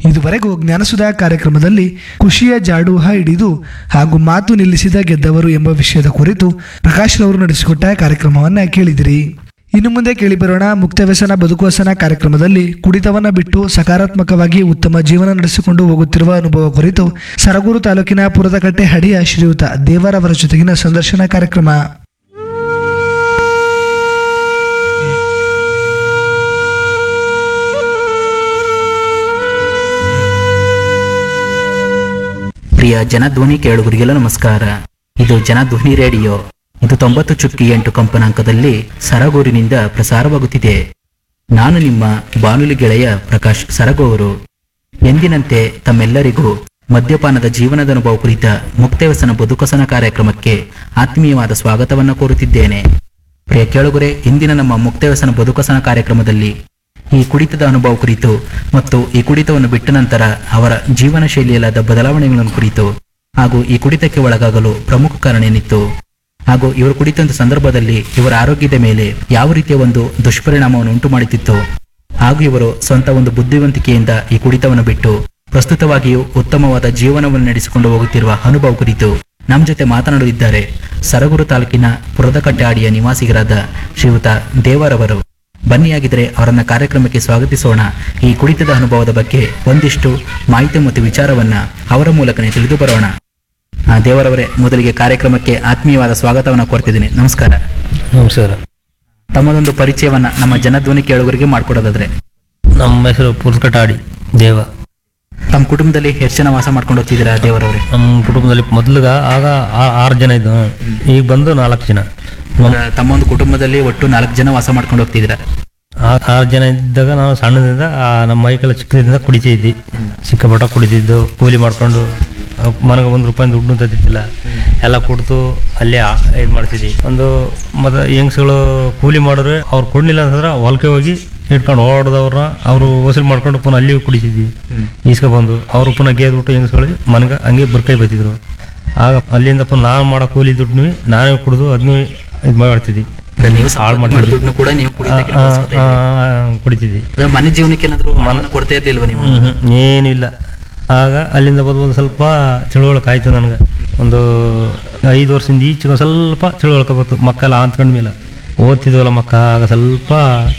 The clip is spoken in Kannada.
ಇದುವರೆಗೂ ಜ್ಞಾನಸುಧಾ ಕಾರ್ಯಕ್ರಮದಲ್ಲಿ ಖುಷಿಯ ಜಾಡುಹ ಹಿಡಿದು ಹಾಗೂ ಮಾತು ನಿಲ್ಲಿಸಿದ ಗೆದ್ದವರು ಎಂಬ ವಿಷಯದ ಕುರಿತು ಪ್ರಕಾಶ್ ರವರು ನಡೆಸಿಕೊಟ್ಟ ಕಾರ್ಯಕ್ರಮವನ್ನ ಕೇಳಿದಿರಿ ಇನ್ನು ಮುಂದೆ ಕೇಳಿಬರೋಣ ಮುಕ್ತ ವ್ಯಸನ ಬದುಕುವಸನ ಕಾರ್ಯಕ್ರಮದಲ್ಲಿ ಕುಡಿತವನ್ನ ಬಿಟ್ಟು ಸಕಾರಾತ್ಮಕವಾಗಿ ಉತ್ತಮ ಜೀವನ ನಡೆಸಿಕೊಂಡು ಹೋಗುತ್ತಿರುವ ಅನುಭವ ಕುರಿತು ಸರಗೂರು ತಾಲೂಕಿನ ಪುರದಕಟ್ಟೆ ಹಡಿಯ ಶ್ರೀಯುತ ದೇವರವರ ಜೊತೆಗಿನ ಸಂದರ್ಶನ ಕಾರ್ಯಕ್ರಮ ಪ್ರಿಯ ಜನಧ್ವನಿ ಕೇಳುಗರಿಗೆಲ್ಲ ನಮಸ್ಕಾರ ಇದು ಜನಧ್ವನಿ ರೇಡಿಯೋ ಇದು ತೊಂಬತ್ತು ಚುಕ್ಕಿ ಎಂಟು ಕಂಪನಾಂಕದಲ್ಲಿ ಸರಗೂರಿನಿಂದ ಪ್ರಸಾರವಾಗುತ್ತಿದೆ ನಾನು ನಿಮ್ಮ ಬಾನುಲಿ ಗೆಳೆಯ ಪ್ರಕಾಶ್ ಸರಗೂರು ಎಂದಿನಂತೆ ತಮ್ಮೆಲ್ಲರಿಗೂ ಮದ್ಯಪಾನದ ಜೀವನದ ಅನುಭವ ಕುರಿತ ಮುಕ್ತವ್ಯಸನ ಬದುಕಸನ ಕಾರ್ಯಕ್ರಮಕ್ಕೆ ಆತ್ಮೀಯವಾದ ಸ್ವಾಗತವನ್ನು ಕೋರುತ್ತಿದ್ದೇನೆ ಪ್ರಿಯ ಕೇಳುಗರೆ ಇಂದಿನ ನಮ್ಮ ಮುಕ್ತವ್ಯಸನ ಬದುಕಸನ ಕಾರ್ಯಕ್ರಮದಲ್ಲಿ ಈ ಕುಡಿತದ ಅನುಭವ ಕುರಿತು ಮತ್ತು ಈ ಕುಡಿತವನ್ನು ಬಿಟ್ಟ ನಂತರ ಅವರ ಜೀವನ ಶೈಲಿಯಲ್ಲಾದ ಬದಲಾವಣೆಗಳನ್ನು ಕುರಿತು ಹಾಗೂ ಈ ಕುಡಿತಕ್ಕೆ ಒಳಗಾಗಲು ಪ್ರಮುಖ ಕಾರಣ ಏನಿತ್ತು ಹಾಗೂ ಇವರು ಕುಡಿತಂತ ಸಂದರ್ಭದಲ್ಲಿ ಇವರ ಆರೋಗ್ಯದ ಮೇಲೆ ಯಾವ ರೀತಿಯ ಒಂದು ದುಷ್ಪರಿಣಾಮವನ್ನು ಉಂಟು ಮಾಡುತ್ತಿತ್ತು ಹಾಗೂ ಇವರು ಸ್ವಂತ ಒಂದು ಬುದ್ಧಿವಂತಿಕೆಯಿಂದ ಈ ಕುಡಿತವನ್ನು ಬಿಟ್ಟು ಪ್ರಸ್ತುತವಾಗಿಯೂ ಉತ್ತಮವಾದ ಜೀವನವನ್ನು ನಡೆಸಿಕೊಂಡು ಹೋಗುತ್ತಿರುವ ಅನುಭವ ಕುರಿತು ನಮ್ಮ ಜೊತೆ ಮಾತನಾಡಲಿದ್ದಾರೆ ಸರಗೂರು ತಾಲೂಕಿನ ಪುರದಕಟ್ಟೆ ಆಡಿಯ ನಿವಾಸಿಗರಾದ ಶ್ರೀಯುತ ದೇವರವರು ಬನ್ನಿಯಾಗಿದ್ರೆ ಅವರನ್ನ ಕಾರ್ಯಕ್ರಮಕ್ಕೆ ಸ್ವಾಗತಿಸೋಣ ಈ ಕುಡಿತದ ಅನುಭವದ ಬಗ್ಗೆ ಒಂದಿಷ್ಟು ಮಾಹಿತಿ ಮತ್ತು ವಿಚಾರವನ್ನ ಅವರ ಮೂಲಕನೇ ತಿಳಿದು ಬರೋಣ ಆ, ದೇವರವರೇ ಮೊದಲಿಗೆ ಕಾರ್ಯಕ್ರಮಕ್ಕೆ ಆತ್ಮೀಯವಾದ ಸ್ವಾಗತವನ್ನು ಕೋರ್ತಿದ್ದೀನಿ ನಮಸ್ಕಾರ ನಮಸ್ಕಾರ ತಮ್ಮದೊಂದು ಪರಿಚಯವನ್ನ ನಮ್ಮ ಜನಧ್ವನಿ ಕೇಳುಗರಿಗೆ ಮಾಡ್ಕೊಡೋದಾದ್ರೆ ನಮ್ಮ ಹೆಸರು ಪುರ್ಕಟಾಡಿ ದೇವ ತಮ್ಮ ಕುಟುಂಬದಲ್ಲಿ ಎಷ್ಟು ಜನ ವಾಸ ಮಾಡ್ಕೊಂಡು ಹೋಗ್ತಿದ್ದೀರಾ ದೇವರವರೇ ನಮ್ಮ ಕುಟುಂಬದಲ್ಲಿ ಮೊದಲಿಗ ಆಗ ಆ- ಆರು ಜನ ಇದ್ದು ಈಗ ಬಂದು ನಾಲ್ಕು ಜನ ಇವಾಗ ತಮ್ಮ ಒಂದು ಕುಟುಂಬದಲ್ಲಿ ಒಟ್ಟು ನಾಲ್ಕು ಜನ ವಾಸ ಮಾಡ್ಕೊಂಡು ಹೋಗ್ತಿದ್ದೀರಾ ಆ- ಆರು ಜನ ಇದ್ದಾಗ ನಾವು ಸಣ್ಣದಿಂದ ಆ ನಮ್ಮ ಮೈಕೆಲ್ಲ ಚಿಕ್ಕದಿಂದ ಕುಡಿತಿದ್ವಿ ಸಿಕ್ಕಾಪಟ್ಟ ಕುಡಿತಿದ್ದು ಕೂಲಿ ಮಾಡ್ಕೊಂಡು ಮನೆಗೆ ಒಂದು ರೂಪಾಯಿ ದುಡ್ಡು ತದ್ದಿದ್ದಿಲ್ಲ ಎಲ್ಲ ಕುಡ್ದು ಅಲ್ಲೇ ಇದು ಮಾಡ್ತಿದ್ವಿ ಒಂದು ಮತ್ತು ಹೆಂಗ್ಸ್ಗಳು ಕೂಲಿ ಮಾಡಿದ್ರೆ ಅವ್ರು ಕೊಡ್ಲಿಲ್ಲ ಅಂತಂದ್ರೆ ಹೊಲಕ್ಕೆ ಹೋಗಿ ಇಟ್ಕೊಂಡು ಓಡ್ದವ್ರನ್ನ ಅವರು ವಸೂಲಿ ಮಾಡ್ಕೊಂಡು ಪುನಃ ಅಲ್ಲಿ ಕುಡಿತಿದ್ವಿ ಈಸ್ಕೊ ಬಂದು ಅವರು ಪುನಃ ಗೇದ್ಬಿಟ್ಟು ಹೆಂಗ್ಸ್ಗಳಿಗೆ ಮನೆಗೆ ಹಂಗೆ ಬರ್ಕೈ ಬೈತಿದ್ರು ಆಗ ಅಲ್ಲಿಂದ ಪುನಃ ನಾನು ಮಾಡೋ ಕೂಲಿ ದುಡ್ಡು ನಾನೇ ಕುಡಿದು ಅದನ್ನೂ ಇದು ಮಾಡ್ತಿದ್ವಿ ಅಂದ್ರೆ ನೀವು ಹಾಳು ಸಂಪಾದನೆ ಮಾಡ್ತಿದ್ವಿ. ದುಡ್ಡನ್ನು ಕೂಡ ನೀವು ಕುಡಿತಕ್ಕೆ ಆ, ಬಳಸ್ಕೊತಾ ಆ, ಇದ್ದೀರಿ. ಆ, ಕುಡಿತಿದ್ವಿ ಅಂದ್ರೆ ಮನೆ ಜೀವನಕ್ಕೆ ಏನಾದ್ರು ಹಣವನ್ನು ಕೊಡ್ತಾ ಇರ್ಲಿಲ್ವಾ ನೀವು ಹ್ಮ್, ಏನಿಲ್ಲ ಆಗ ಅಲ್ಲಿಂದ ಬಂದು ಒಂದು ಸ್ವಲ್ಪ ತಿಳುವಳಿಕೆ ಆಯ್ತು ನನಗೆ ಒಂದು ಐದು ವರ್ಷದಿಂದ ಈಚೆಗೆ ಒಂದ್ ಸ್ವಲ್ಪ ತಿಳುವಳಿಕೆ ಬಂತು ಮಕ್ಕಳೆಲ್ಲ ಅಂತ್ಕೊಂಡ್ಮೇಲೆ ಓದ್ತಿದ್ವಲ್ಲ ಮಕ್ಕ ಆಗ ಸ್ವಲ್ಪ